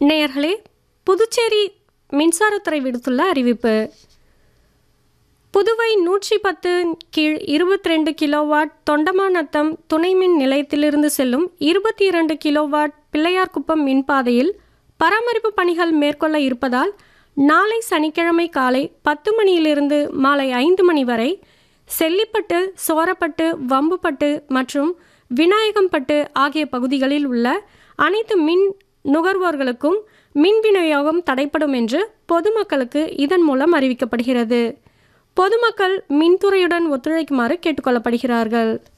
நேயர்களே புதுச்சேரி மின்சாரத்துறை விடுத்துள்ள அறிவிப்பு புதுவை நூற்றி பத்து கீழ் இருபத்தி ரெண்டு கிலோவாட் தொண்டமாநத்தம் துணை மின் நிலையத்திலிருந்து செல்லும் இருபத்தி இரண்டு கிலோவாட் பிள்ளையார்குப்பம் மின்பாதையில் பராமரிப்பு பணிகள் மேற்கொள்ள இருப்பதால் நாளை சனிக்கிழமை காலை பத்து மணியிலிருந்து மாலை ஐந்து மணி வரை செல்லிப்பட்டு சோரப்பட்டு வம்புப்பட்டு மற்றும் விநாயகம்பட்டு ஆகிய பகுதிகளில் உள்ள அனைத்து மின் நுகர்வோர்களுக்கும் மின் விநியோகம் தடைப்படும் என்று பொதுமக்களுக்கு இதன் மூலம் அறிவிக்கப்படுகிறது பொதுமக்கள் மின்துறையுடன் ஒத்துழைக்குமாறு கேட்டுக்கொள்ளப்படுகிறார்கள்